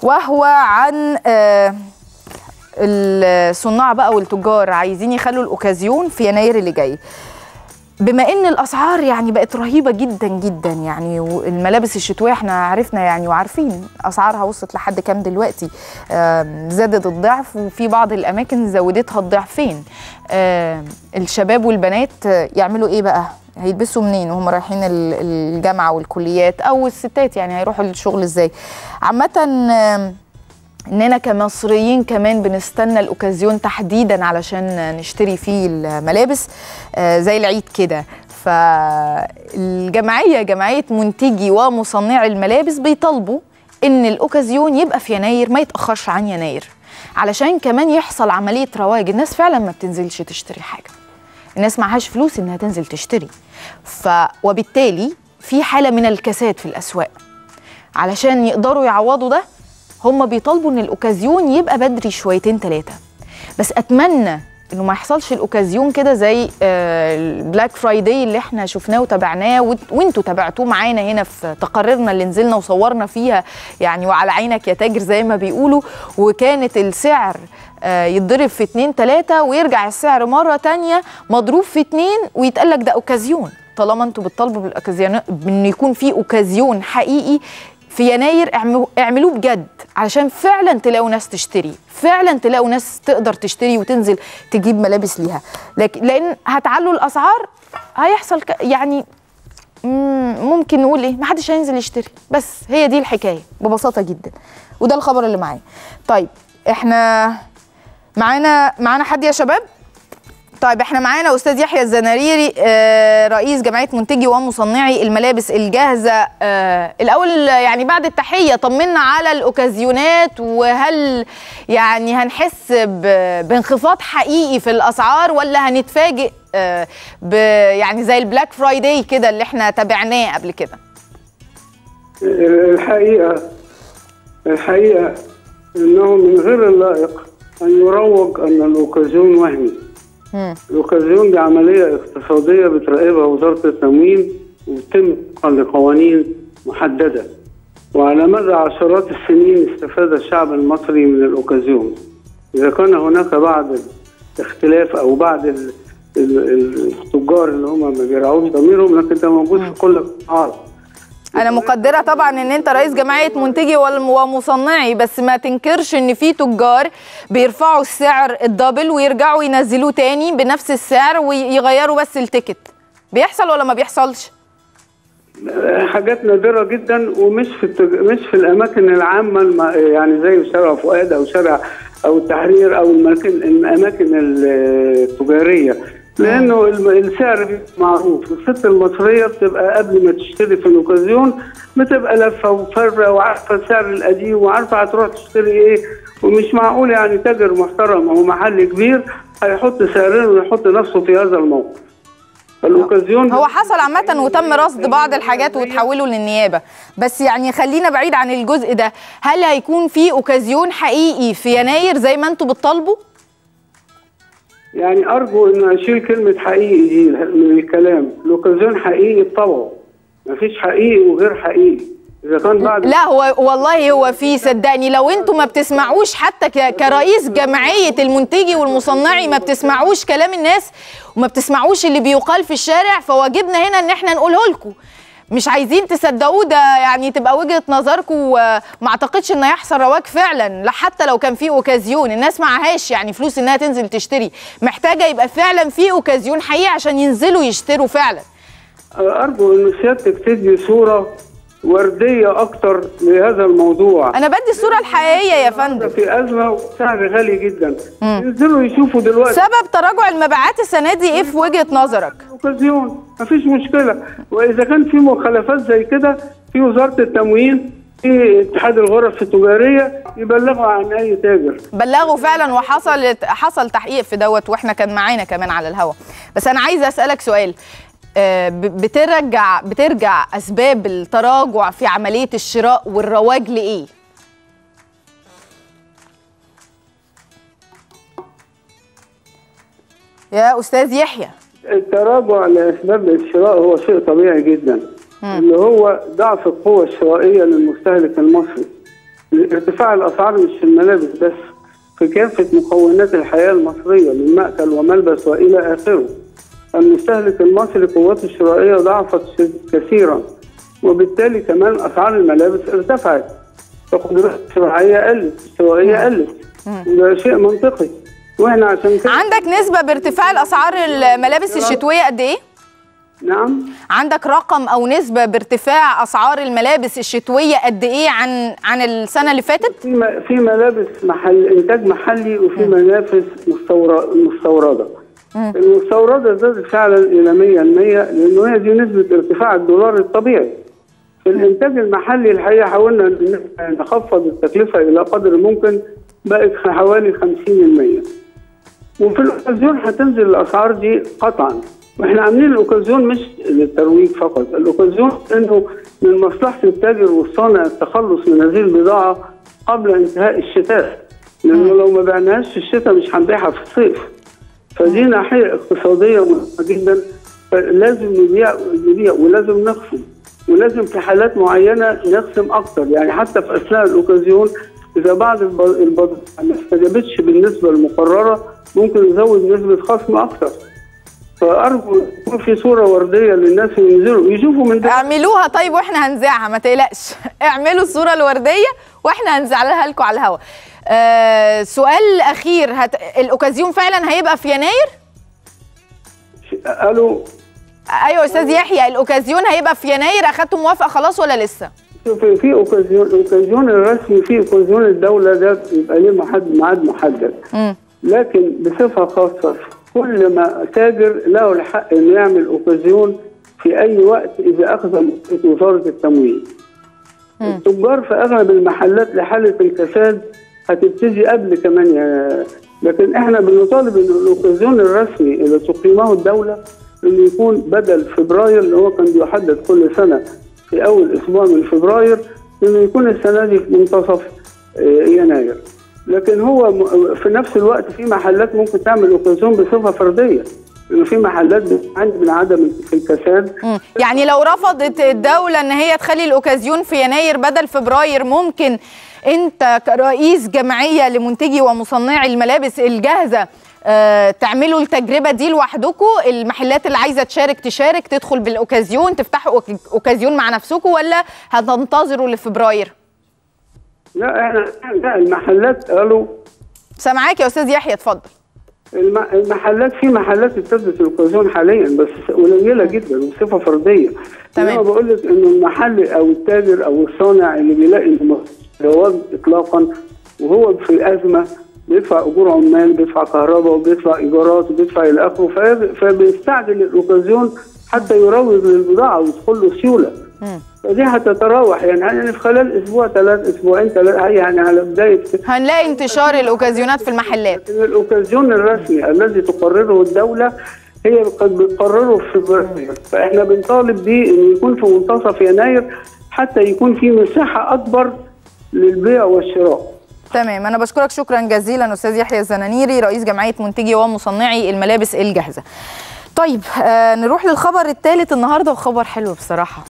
وهو عن آه، الصناع بقى والتجار عايزين يخلوا الاوكازيون في يناير اللي جاي بما ان الاسعار يعني بقت رهيبه جدا جدا يعني والملابس الشتويه احنا عرفنا يعني وعارفين اسعارها وصلت لحد كام دلوقتي آم، زادت الضعف وفي بعض الاماكن زودتها الضعفين آم، الشباب والبنات آه، يعملوا ايه بقى هيلبسوا منين وهم رايحين ال- الجامعه والكليات او الستات يعني هيروحوا الشغل ازاي عامه آم، اننا كمصريين كمان بنستنى الاوكازيون تحديدا علشان نشتري فيه الملابس آه، زي العيد كده فالجمعيه جمعيه منتجي ومصنعي الملابس بيطالبوا ان الاوكازيون يبقى في يناير ما يتاخرش عن يناير علشان كمان يحصل عمليه رواج الناس فعلا ما بتنزلش تشتري حاجه الناس معهاش فلوس انها تنزل تشتري ف وبالتالي في حاله من الكساد في الاسواق علشان يقدروا يعوضوا ده هم بيطالبوا ان الاوكازيون يبقى بدري شويتين ثلاثه بس اتمنى انه ما يحصلش الاوكازيون كده زي البلاك فرايداي اللي احنا شفناه وتابعناه وانت- وانتوا تابعتوه معانا هنا في تقاريرنا اللي نزلنا وصورنا فيها يعني وعلى عينك يا تاجر زي ما بيقولوا وكانت السعر آه، يتضرب في اتنين تلاتة ويرجع السعر مرة تانية مضروب في اتنين ويتقال لك ده اوكازيون طالما انتوا بتطالبوا بالاوكازيون بان يكون في اوكازيون حقيقي في يناير اعملوا- اعملوه بجد علشان فعلا تلاقوا ناس تشتري فعلا تلاقوا ناس تقدر تشتري وتنزل تجيب ملابس ليها لكن لان هتعلوا الاسعار هيحصل ك... يعني مم، ممكن نقول ايه محدش هينزل يشتري بس هي دي الحكايه ببساطه جدا وده الخبر اللي معايا طيب احنا معانا معانا حد يا شباب طيب احنا معانا استاذ يحيى الزناريري آه، رئيس جمعيه منتجي ومصنعي الملابس الجاهزه آه، الاول يعني بعد التحيه طمنا على الاوكازيونات وهل يعني هنحس ب- بانخفاض حقيقي في الاسعار ولا هنتفاجئ آه، ب يعني زي البلاك فرايداي كده اللي احنا تابعناه قبل كده الحقيقة الحقيقة انه من غير اللائق ان يروج ان الاوكازيون وهمي مم. الاوكازيون دي عملية اقتصادية بتراقبها وزارة التموين وتم وفقا لقوانين محددة وعلى مدى عشرات السنين استفاد الشعب المصري من الاوكازيون اذا كان هناك بعض الاختلاف او بعض ال- ال- التجار اللي هم ما بيراعوش ضميرهم لكن ده موجود في كل القطاعات انا مقدره طبعا ان انت رئيس جمعيه منتجي والم- ومصنعي بس ما تنكرش ان في تجار بيرفعوا السعر الدبل ويرجعوا ينزلوه تاني بنفس السعر ويغيروا بس التيكت بيحصل ولا ما بيحصلش حاجات نادره جدا ومش في التج... مش في الاماكن العامه الم... يعني زي شارع فؤاد او شارع او التحرير او المكان الاماكن التجاريه لانه الم- السعر بيبقى معروف الست المصريه بتبقى قبل ما تشتري في الاوكازيون بتبقى لفه وفره وعارفه السعر القديم وعارفه هتروح تشتري ايه ومش معقول يعني تاجر محترم او محل كبير هيحط سعرين ويحط نفسه في هذا الموقف الاوكازيون هو حصل عامة وتم رصد بعض الحاجات وتحولوا للنيابة بس يعني خلينا بعيد عن الجزء ده هل هيكون في اوكازيون حقيقي في يناير زي ما انتوا بتطالبوا يعني ارجو ان اشيل كلمه حقيقي دي من الكلام الاوكازيون حقيقي بطبعه مفيش حقيقي وغير حقيقي اذا كان بعد لا هو والله هو في صدقني لو انتوا ما بتسمعوش حتى ك- كرئيس جمعية المنتجي والمصنعي ما بتسمعوش كلام الناس وما بتسمعوش اللي بيقال في الشارع فواجبنا هنا ان احنا نقوله لكم مش عايزين تصدقوه ده يعني تبقى وجهة نظركم وما اعتقدش ان هيحصل رواج فعلا لا حتى لو كان في اوكازيون الناس معهاش يعني فلوس انها تنزل تشتري محتاجة يبقى فعلا في اوكازيون حقيقي عشان ينزلوا يشتروا فعلا ارجو ان سيادتك تدي صوره ورديه اكتر لهذا الموضوع انا بدي الصورة الحقيقية يا فندم في ازمه وسعر غالي جدا ينزلوا يشوفوا دلوقتي سبب تراجع المبيعات السنة دي ايه في وجهة نظرك اوكازيون مفيش مشكله واذا كان في مخالفات زي كده في وزاره التموين في اتحاد الغرف التجاريه يبلغوا عن اي تاجر بلغوا فعلا وحصل حصل تحقيق في دوت واحنا كان معانا كمان على الهوا بس انا عايزه اسالك سؤال آه، ب- بترجع بترجع اسباب التراجع في عمليه الشراء والرواج لايه يا استاذ يحيى التراجع لاسباب الشراء هو شيء طبيعي جدا اللي هو ضعف القوه الشرائيه للمستهلك المصري ارتفاع الاسعار مش في الملابس بس في كافه مكونات الحياه المصريه من ماكل وملبس والى اخره. المستهلك المصري قوته الشرائيه ضعفت كثيرا وبالتالي كمان اسعار الملابس ارتفعت فقدرته الشرائيه قلت الشرائيه قلت وده شيء منطقي واحنا عشان كده عندك نسبه بارتفاع الاسعار الملابس الشتويه قد ايه نعم عندك رقم او نسبه بارتفاع اسعار الملابس الشتويه قد ايه عن عن السنه اللي فاتت في م- في ملابس محل انتاج محلي وفي ملابس مستورد مستورده المستورده زادت فعلا الى 100% لانه هي دي نسبه ارتفاع الدولار الطبيعي في الانتاج المحلي الحقيقه حاولنا إن إحنا نخفض التكلفه الى قدر الممكن بقت حوالي 50% وفي الاوكازيون هتنزل الاسعار دي قطعا واحنا عاملين الاوكازيون مش للترويج فقط الاوكازيون انه من مصلحه التاجر والصانع التخلص من هذه البضاعه قبل انتهاء الشتاء لانه لو ما بعناهاش في الشتاء مش هنبيعها في الصيف فدي ناحيه اقتصاديه مهمه جدا فلازم نبيع نبيع ولازم نخصم ولازم في حالات معينه نخصم اكتر يعني حتى في اثناء الاوكازيون اذا بعض الب- البضائع ما استجابتش بالنسبه المقرره ممكن نزود نسبه خصم اكتر فارجو يكون في صوره ورديه للناس ينزلوا يشوفوا من ده اعملوها طيب واحنا هنذاعها ما تقلقش اعملوا الصوره الورديه واحنا هنزعلها لكم على الهوا آه سؤال اخير هت... الاوكازيون فعلا هيبقى في يناير قالوا ايوه يا استاذ يحيى الاوكازيون هيبقى في يناير اخدتوا موافقه خلاص ولا لسه في في اوكازيون الاوكازيون الرسمي في اوكازيون الدوله ده بيبقى ليه محد ميعاد محدد امم لكن بصفه خاصه كل ما تاجر له الحق انه يعمل اوكازيون في اي وقت اذا اخذ موافقه وزاره التموين. التجار في اغلب المحلات لحاله الكساد هتبتدي قبل كمان يا لكن احنا بنطالب ان الاوكازيون الرسمي اللي تقيمه الدوله انه يكون بدل فبراير اللي هو كان بيحدد كل سنه في اول اسبوع من فبراير انه يكون السنه دي في منتصف آه، يناير. لكن هو م- في نفس الوقت في محلات ممكن تعمل اوكازيون بصفه فرديه لانه في محلات بتعاني من عدم الكساد مم. يعني لو رفضت الدولة ان هي تخلي الاوكازيون في يناير بدل فبراير ممكن انت كرئيس جمعية لمنتجي ومصنعي الملابس الجاهزة آه، تعملوا التجربة دي لوحدكم المحلات اللي عايزة تشارك تشارك تدخل بالاوكازيون تفتحوا أوك- اوكازيون مع نفسكم ولا هتنتظروا لفبراير لا احنا لا المحلات قالوا سامعاك يا استاذ يحيى اتفضل الم- المحلات في محلات ابتدت الاوكازيون حاليا بس قليله جدا وبصفه فرديه تمام. انا بقول لك انه المحل او التاجر او الصانع اللي بيلاقي إنه جواز اطلاقا وهو في ازمه بيدفع اجور عمال بيدفع كهرباء وبيدفع ايجارات وبيدفع الى اخره فب- فبيستعجل الاوكازيون حتى يروج للبضاعه ويدخل له سيوله فدي هتتراوح يعني يعني في خلال اسبوع ثلاث اسبوعين ثلاث يعني على بدايه هنلاقي انتشار الاوكازيونات في المحلات لكن الاوكازيون الرسمي الذي تقرره الدوله هي قد بتقرره في فبراير فاحنا بنطالب بيه انه يكون في منتصف يناير حتى يكون في مساحه اكبر للبيع والشراء تمام انا بشكرك شكرا جزيلا استاذ يحيى الزنانيري رئيس جمعيه منتجي ومصنعي الملابس الجاهزه طيب آه نروح للخبر الثالث النهارده وخبر حلو بصراحه